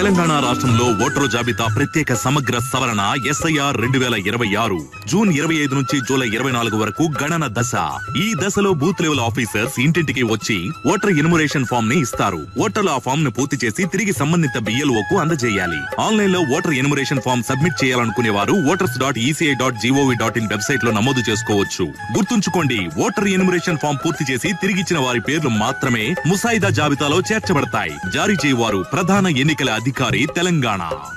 తెలంగాణ రాష్ట్రంలో ఓటరు జాబితా ప్రత్యేక సమగ్ర సవరణ ఎస్ఐఆర్ రెండు వేల ఇరవై ఆరు జూన్ ఇరవై ఐదు నుంచి జూలై ఇరవై నాలుగు వరకు గణన దశ ఈ దశలో బూత్ లెవెల్ ఆఫీసర్స్ ఇంటింటికి వచ్చి ఓటర్ ఎన్యుమరేషన్ ఫామ్ ని ఇస్తారు ఓటర్లు ఆ ఫామ్ ను పూర్తి చేసి తిరిగి సంబంధిత BLO కు అందజేయాలి ఆన్లైన్ లో ఓటర్ ఎన్యుమరేషన్ ఫామ్ సబ్మిట్ చేయాలనుకునే వారు voters dot ECI dot GOV dot in website లో నమోదు చేసుకోవచ్చు గుర్తుంచుకోండి ఓటర్ ఎన్యుమరేషన్ ఫామ్ పూర్తి చేసి తిరిగిచ్చిన వారి పేర్లు మాత్రమే ముసాయిదా జాబితాలో చేర్చబడతాయి జారీ చేయవారు ప్రధాన ఎన్నికల అధికారి తెలంగాణ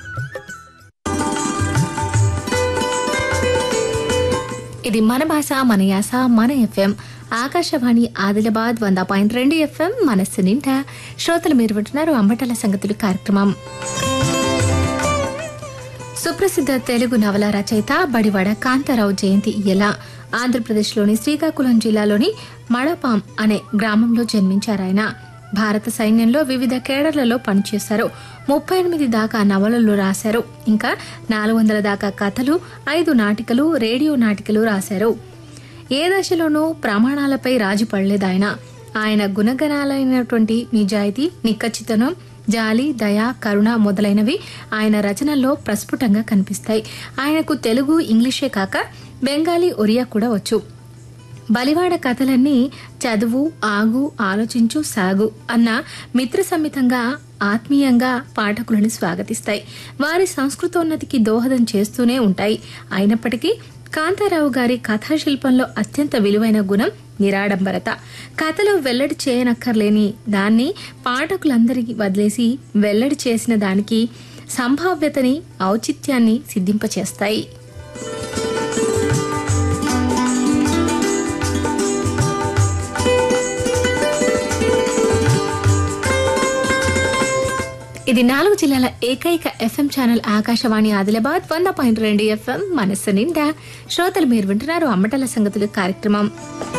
ఇది మన భాష మన యాస మన ఎఫ్ఎం ఆకాశవాణి ఆదిలాబాద్ వంద పాయింట్ రెండు ఎఫ్ఎం మనస్సు నిండా శ్రోతలు మీరు వింటున్నారు అంబటల సంగతులు కార్యక్రమం సుప్రసిద్ధ తెలుగు నవల రచయిత బడివాడ కాంతారావు జయంతి ఇలా ఆంధ్రప్రదేశ్లోని శ్రీకాకుళం జిల్లాలోని మడపాం అనే గ్రామంలో జన్మించారు ఆయన భారత సైన్యంలో వివిధ కేడర్లలో పనిచేశారు ముప్పై ఎనిమిది దాకా నవలలు రాశారు ఇంకా నాలుగు వందల దాకా కథలు ఐదు నాటికలు రేడియో నాటికలు రాశారు ఏ దశలోనూ ప్రమాణాలపై రాజీ పడలేదు ఆయన ఆయన గుణగణాలైనటువంటి నిజాయితీ నిక్కచ్చితనం జాలి దయ కరుణ మొదలైనవి ఆయన రచనల్లో ప్రస్ఫుటంగా కనిపిస్తాయి ఆయనకు తెలుగు ఇంగ్లీషే కాక బెంగాలీ ఒరియా కూడా వచ్చు బలివాడ కథలన్నీ చదువు ఆగు ఆలోచించు సాగు అన్న మిత్ర సమ్మితంగా ఆత్మీయంగా పాఠకులను స్వాగతిస్తాయి వారి సంస్కృతోన్నతికి దోహదం చేస్తూనే ఉంటాయి అయినప్పటికీ కాంతారావు గారి కథాశిల్పంలో అత్యంత విలువైన గుణం నిరాడంబరత కథలో వెల్లడి చేయనక్కర్లేని దాన్ని పాఠకులందరికీ వదిలేసి వెల్లడి చేసిన దానికి సంభావ్యతని ఔచిత్యాన్ని సిద్ధింపచేస్తాయి ఇది నాలుగు జిల్లాల ఏకైక ఎఫ్ఎం ఛానల్ ఆకాశవాణి ఆదిలాబాద్ వంద పాయింట్ రెండు ఎఫ్ఎం మనస్సు నిండా శ్రోతలు మీరు వింటున్నారు అమ్మటల సంగతులు కార్యక్రమం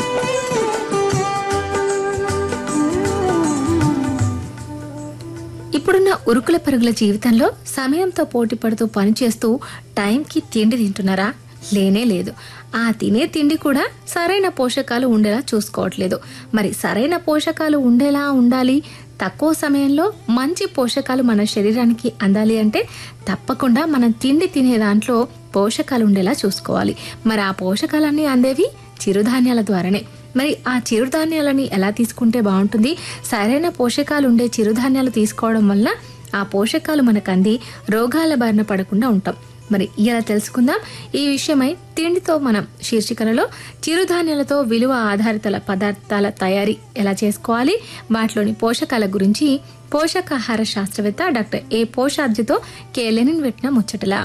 ఇప్పుడున్న ఉరుకుల పరుగుల జీవితంలో సమయంతో పోటీ పడుతూ పనిచేస్తూ టైంకి తిండి తింటున్నారా లేనే లేదు ఆ తినే తిండి కూడా సరైన పోషకాలు ఉండేలా చూసుకోవట్లేదు మరి సరైన పోషకాలు ఉండేలా ఉండాలి తక్కువ సమయంలో మంచి పోషకాలు మన శరీరానికి అందాలి అంటే తప్పకుండా మనం తిండి తినే దాంట్లో పోషకాలు ఉండేలా చూసుకోవాలి మరి ఆ పోషకాలన్నీ అందేవి చిరుధాన్యాల ద్వారానే మరి ఆ చిరుధాన్యాలని ఎలా తీసుకుంటే బాగుంటుంది సరైన పోషకాలు ఉండే చిరుధాన్యాలు తీసుకోవడం వల్ల ఆ పోషకాలు మనకు అంది రోగాల బారిన పడకుండా ఉంటాం మరి ఇలా తెలుసుకుందాం ఈ విషయమై తిండితో మనం శీర్షికలలో చిరుధాన్యాలతో విలువ ఆధారిత పదార్థాల తయారీ ఎలా చేసుకోవాలి వాటిలోని పోషకాల గురించి పోషకాహార శాస్త్రవేత్త డాక్టర్ ఏ పోషార్జితో కే లెనిన్ పెట్టిన ముచ్చటలా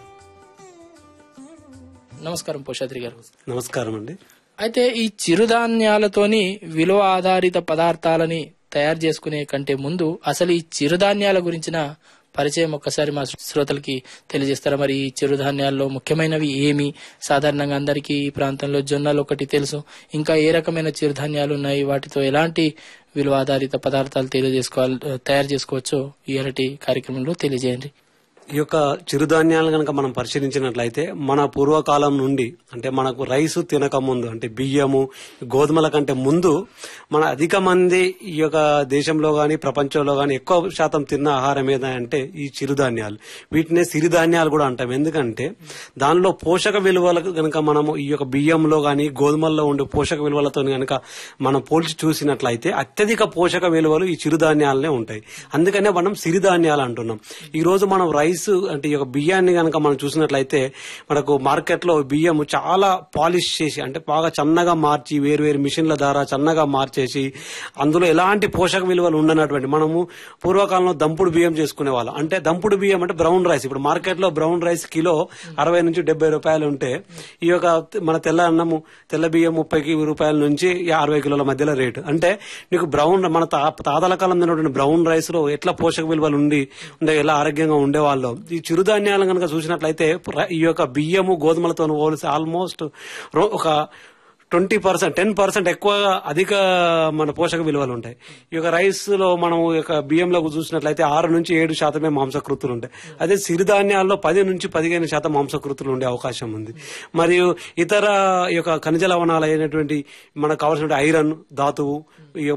నమస్కారం పోషాద్రి గారు నమస్కారం అండి అయితే ఈ చిరుధాన్యాలతోని విలువ ఆధారిత పదార్థాలని తయారు చేసుకునే కంటే ముందు అసలు ఈ చిరుధాన్యాల గురించిన పరిచయం ఒక్కసారి మా శ్రోతలకి తెలియజేస్తారా మరి ఈ చిరుధాన్యాల్లో ముఖ్యమైనవి ఏమి సాధారణంగా అందరికీ ఈ ప్రాంతంలో జొన్నలు ఒకటి తెలుసు ఇంకా ఏ రకమైన చిరుధాన్యాలు ఉన్నాయి వాటితో ఎలాంటి విలువ ఆధారిత పదార్థాలు తెలియజేసుకోవాలి తయారు చేసుకోవచ్చో ఈ అరటి కార్యక్రమంలో తెలియజేయండి ఈ యొక్క చిరుధాన్యాలు కనుక మనం పరిశీలించినట్లయితే మన పూర్వకాలం నుండి అంటే మనకు రైసు తినక ముందు అంటే బియ్యము గోధుమల కంటే ముందు మన అధిక మంది ఈ యొక్క దేశంలో గాని ప్రపంచంలో గాని ఎక్కువ శాతం తిన్న ఆహారం ఏదంటే ఈ చిరుధాన్యాలు వీటినే సిరిధాన్యాలు కూడా అంటాం ఎందుకంటే దానిలో పోషక విలువలకు కనుక మనము ఈ యొక్క బియ్యంలో గాని గోధుమల్లో ఉండే పోషక విలువలతో కనుక మనం పోల్చి చూసినట్లయితే అత్యధిక పోషక విలువలు ఈ చిరుధాన్యాలనే ఉంటాయి అందుకనే మనం సిరిధాన్యాలు అంటున్నాం ఈ రోజు మనం రైస్ అంటే ఈ యొక్క బియ్యాన్ని కనుక మనం చూసినట్లయితే మనకు మార్కెట్ లో బియ్యం చాలా పాలిష్ చేసి అంటే బాగా చన్నగా మార్చి వేరు వేరు మిషన్ల ద్వారా చన్నగా మార్చేసి అందులో ఎలాంటి పోషక విలువలు ఉండనటువంటి మనము పూర్వకాలంలో దంపుడు బియ్యం చేసుకునే వాళ్ళం అంటే దంపుడు బియ్యం అంటే బ్రౌన్ రైస్ ఇప్పుడు మార్కెట్ లో బ్రౌన్ రైస్ కిలో అరవై నుంచి డెబ్బై రూపాయలు ఉంటే ఈ యొక్క మన తెల్ల అన్నము తెల్ల బియ్యం ముప్పై రూపాయల నుంచి అరవై కిలోల మధ్యలో రేటు అంటే నీకు బ్రౌన్ మన తా- తాతల కాలం తిన్నటువంటి బ్రౌన్ రైస్ లో ఎట్లా పోషక విలువలు ఉండి ఉండే ఎలా ఆరోగ్యంగా ఉండేవాళ్ళు ఈ చిరుధాన్యాలను కనుక చూసినట్లయితే ర- ఈ యొక్క బియ్యము గోధుమలతో పోలిసి ఆల్మోస్ట్ రో- ఒక ట్వంటీ పర్సెంట్ టెన్ పర్సెంట్ ఎక్కువ అధిక మన పోషక విలువలు ఉంటాయి ఈ యొక్క రైస్ లో మనం ఈ యొక్క బియ్యంలో చూసినట్లయితే ఆరు నుంచి ఏడు శాతమే మాంసకృతులు ఉంటాయి అదే సిరిధాన్యాల్లో పది నుంచి పదిహేను శాతం మాంసకృతులు ఉండే అవకాశం ఉంది మరియు ఇతర ఈ యొక్క ఖనిజ లవణాలు అయినటువంటి మనకు కావాల్సిన ఐరన్ ధాతువు ఈ